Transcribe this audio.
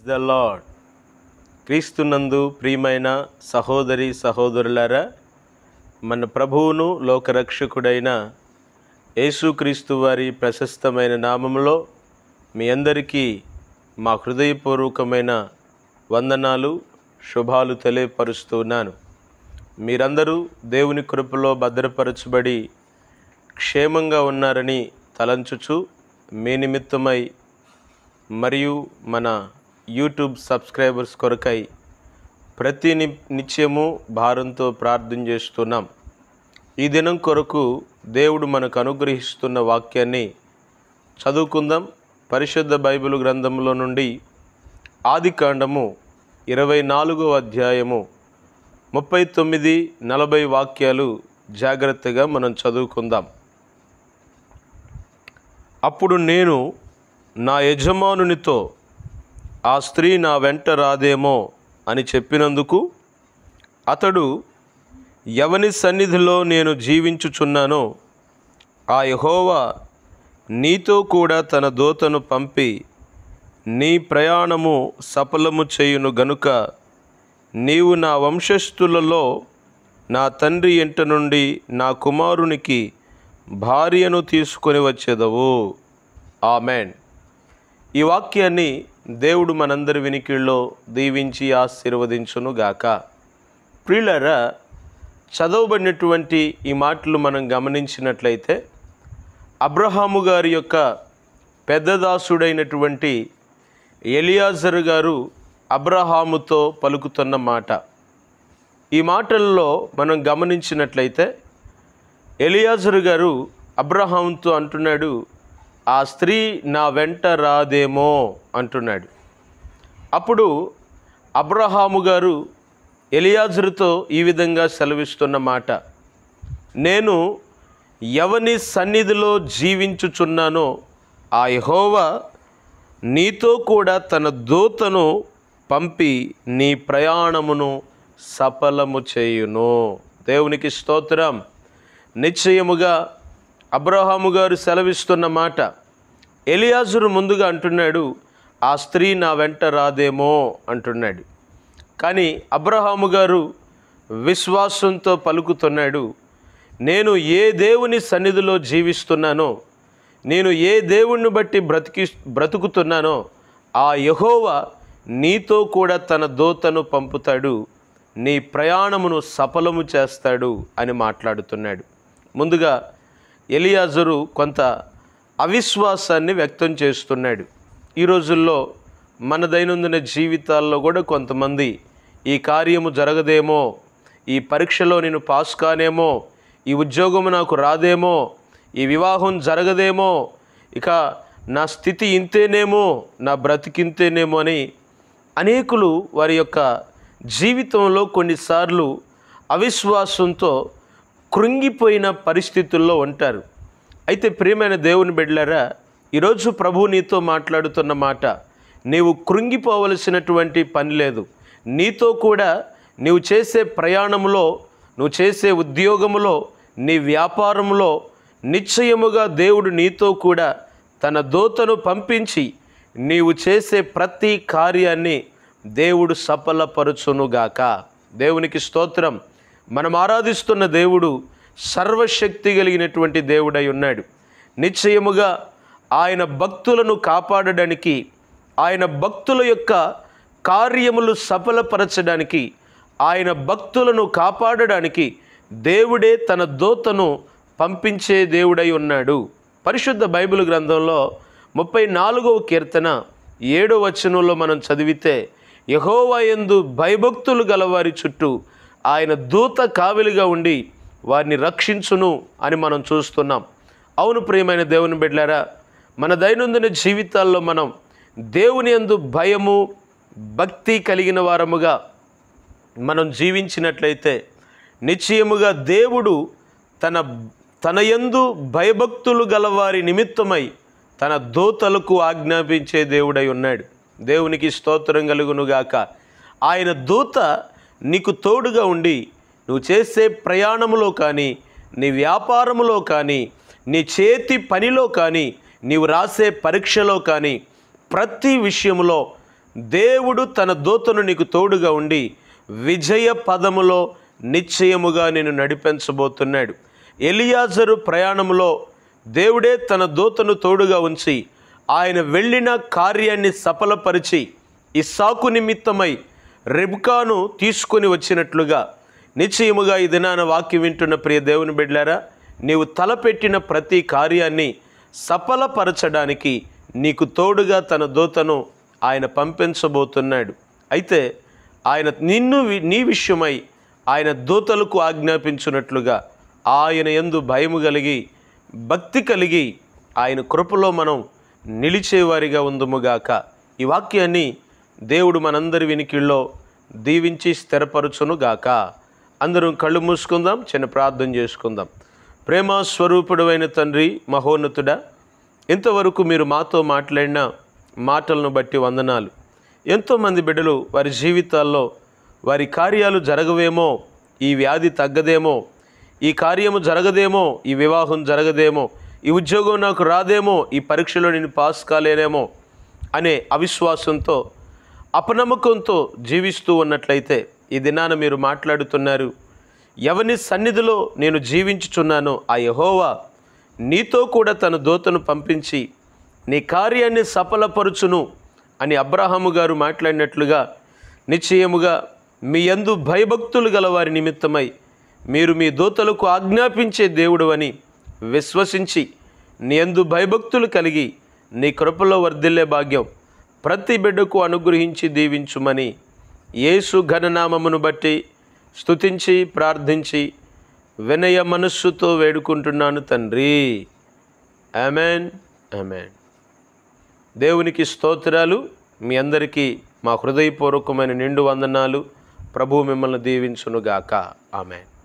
the lord క్రీస్తునందు ప్రియమైన సహోదరి సహోదరులారా మన ప్రభువును లోకరక్షకుడైన యేసుక్రీస్తు వారి ప్రశస్తమైన నామములో మీ అందరికీ మా హృదయపూర్వకమైన వందనాలు శుభాలు తెలియపరుస్తున్నాను మీరందరూ దేవుని కృపలో భద్రపరచబడి క్షేమంగా ఉన్నారని తలంచుచు మీ నిమిత్తమై మరియు మన యూట్యూబ్ సబ్స్క్రైబర్స్ కొరకై ప్రతి ని నిత్యము భారంతో ప్రార్థన చేస్తున్నాం ఈ దినం కొరకు దేవుడు మనకు అనుగ్రహిస్తున్న వాక్యాన్ని చదువుకుందాం పరిశుద్ధ బైబిల్ గ్రంథంలో నుండి ఆది కాండము ఇరవై నాలుగో అధ్యాయము ముప్పై తొమ్మిది నలభై వాక్యాలు జాగ్రత్తగా మనం చదువుకుందాం అప్పుడు నేను నా యజమానునితో ఆ స్త్రీ నా వెంట రాదేమో అని చెప్పినందుకు అతడు ఎవని సన్నిధిలో నేను జీవించుచున్నానో ఆ యహోవా నీతో కూడా తన దూతను పంపి నీ ప్రయాణము సఫలము చేయును గనుక నీవు నా వంశస్థులలో నా తండ్రి ఇంట నుండి నా కుమారునికి భార్యను తీసుకొని వచ్చేదవు ఆమెన్ ఈ వాక్యాన్ని దేవుడు మనందరి వినికిల్లో దీవించి ఆశీర్వదించును గాక ప్రియులరా చదవబడినటువంటి ఈ మాటలు మనం గమనించినట్లయితే అబ్రహాము గారి యొక్క పెద్దదాసుడైనటువంటి ఎలియాజర్ గారు అబ్రహాముతో పలుకుతున్న మాట ఈ మాటల్లో మనం గమనించినట్లయితే ఎలియాజరు గారు అబ్రహాంతో అంటున్నాడు ఆ స్త్రీ నా వెంట రాదేమో అంటున్నాడు అప్పుడు అబ్రహాము గారు ఎలియాజరుతో ఈ విధంగా సెలవిస్తున్న మాట నేను ఎవని సన్నిధిలో జీవించుచున్నానో ఆ యహోవా నీతో కూడా తన దూతను పంపి నీ ప్రయాణమును సఫలము చేయును దేవునికి స్తోత్రం నిశ్చయముగా అబ్రహాము గారు సెలవిస్తున్న మాట ఎలియాజురు ముందుగా అంటున్నాడు ఆ స్త్రీ నా వెంట రాదేమో అంటున్నాడు కానీ అబ్రహాము గారు విశ్వాసంతో పలుకుతున్నాడు నేను ఏ దేవుని సన్నిధిలో జీవిస్తున్నానో నేను ఏ దేవుణ్ణి బట్టి బ్రతికి బ్రతుకుతున్నానో ఆ యహోవా నీతో కూడా తన దూతను పంపుతాడు నీ ప్రయాణమును సఫలము చేస్తాడు అని మాట్లాడుతున్నాడు ముందుగా ఎలియాజరు కొంత అవిశ్వాసాన్ని వ్యక్తం చేస్తున్నాడు ఈ రోజుల్లో మన దైనందిన జీవితాల్లో కూడా కొంతమంది ఈ కార్యము జరగదేమో ఈ పరీక్షలో నేను పాస్ కానేమో ఈ ఉద్యోగం నాకు రాదేమో ఈ వివాహం జరగదేమో ఇక నా స్థితి ఇంతేనేమో నా బ్రతికింతేనేమో అని అనేకులు వారి యొక్క జీవితంలో కొన్నిసార్లు అవిశ్వాసంతో కృంగిపోయిన పరిస్థితుల్లో ఉంటారు అయితే ప్రియమైన దేవుని బిడ్డలారా ఈరోజు ప్రభు నీతో మాట్లాడుతున్న మాట నీవు కృంగిపోవలసినటువంటి పని లేదు నీతో కూడా నీవు చేసే ప్రయాణంలో నువ్వు చేసే ఉద్యోగములో నీ వ్యాపారంలో నిశ్చయముగా దేవుడు నీతో కూడా తన దూతను పంపించి నీవు చేసే ప్రతి కార్యాన్ని దేవుడు సఫలపరచునుగాక దేవునికి స్తోత్రం మనం ఆరాధిస్తున్న దేవుడు సర్వశక్తి కలిగినటువంటి దేవుడై ఉన్నాడు నిశ్చయముగా ఆయన భక్తులను కాపాడడానికి ఆయన భక్తుల యొక్క కార్యములు సఫలపరచడానికి ఆయన భక్తులను కాపాడడానికి దేవుడే తన దూతను పంపించే దేవుడై ఉన్నాడు పరిశుద్ధ బైబిల్ గ్రంథంలో ముప్పై నాలుగవ కీర్తన ఏడో వచనంలో మనం చదివితే యహోవాయందు భయభక్తులు గలవారి చుట్టూ ఆయన దూత కావిలిగా ఉండి వారిని రక్షించును అని మనం చూస్తున్నాం అవును ప్రియమైన దేవుని బిడ్డారా మన దైనందిన జీవితాల్లో మనం దేవుని యందు భయము భక్తి కలిగిన వారముగా మనం జీవించినట్లయితే నిశ్చయముగా దేవుడు తన తన యందు భయభక్తులు గలవారి నిమిత్తమై తన దూతలకు ఆజ్ఞాపించే దేవుడై ఉన్నాడు దేవునికి స్తోత్రం కలుగునుగాక ఆయన దూత నీకు తోడుగా ఉండి నువ్వు చేసే ప్రయాణములో కానీ నీ వ్యాపారములో కానీ నీ చేతి పనిలో కానీ నీవు రాసే పరీక్షలో కానీ ప్రతి విషయంలో దేవుడు తన దూతను నీకు తోడుగా ఉండి విజయ పదములో నిశ్చయముగా నేను నడిపించబోతున్నాడు ఎలియాజరు ప్రయాణంలో దేవుడే తన దూతను తోడుగా ఉంచి ఆయన వెళ్ళిన కార్యాన్ని సఫలపరిచి ఇస్సాకు నిమిత్తమై రెబ్కాను తీసుకొని వచ్చినట్లుగా నిశ్చయముగా ఈ దినాన వాక్యం వింటున్న ప్రియ దేవుని బిడ్డారా నీవు తలపెట్టిన ప్రతి కార్యాన్ని సఫలపరచడానికి నీకు తోడుగా తన దూతను ఆయన పంపించబోతున్నాడు అయితే ఆయన నిన్ను వి- నీ విషయమై ఆయన దూతలకు ఆజ్ఞాపించినట్లుగా ఆయన యందు భయము కలిగి భక్తి కలిగి ఆయన కృపలో మనం నిలిచేవారిగా ఉందుముగాక ఈ వాక్యాన్ని దేవుడు మనందరి వినికిల్లో దీవించి స్థిరపరచునుగాక అందరం కళ్ళు మూసుకుందాం చిన్న ప్రార్థన చేసుకుందాం ప్రేమ స్వరూపుడమైన తండ్రి మహోన్నతుడా ఇంతవరకు మీరు మాతో మాట్లాడిన మాటలను బట్టి వందనాలు ఎంతోమంది బిడ్డలు వారి జీవితాల్లో వారి కార్యాలు జరగవేమో ఈ వ్యాధి తగ్గదేమో ఈ కార్యము జరగదేమో ఈ వివాహం జరగదేమో ఈ ఉద్యోగం నాకు రాదేమో ఈ పరీక్షలో నేను పాస్ కాలేనేమో అనే అవిశ్వాసంతో అపనమ్మకంతో జీవిస్తూ ఉన్నట్లయితే ఈ దినాన మీరు మాట్లాడుతున్నారు ఎవని సన్నిధిలో నేను జీవించుచున్నానో ఆ యహోవా నీతో కూడా తన దూతను పంపించి నీ కార్యాన్ని సఫలపరుచును అని అబ్రహాము గారు మాట్లాడినట్లుగా నిశ్చయముగా మీ యందు భయభక్తులు గల వారి నిమిత్తమై మీరు మీ దూతలకు ఆజ్ఞాపించే దేవుడు అని విశ్వసించి నీ యందు భయభక్తులు కలిగి నీ కృపలో వర్ధిల్లే భాగ్యం ప్రతి బిడ్డకు అనుగ్రహించి దీవించుమని యేసు ఘననామమును బట్టి స్తుతించి ప్రార్థించి వినయ మనస్సుతో వేడుకుంటున్నాను తండ్రి ఆమెన్ ఆమెన్ దేవునికి స్తోత్రాలు మీ అందరికీ మా హృదయపూర్వకమైన నిండు వందనాలు ప్రభు మిమ్మల్ని దీవించునుగాక ఆమెన్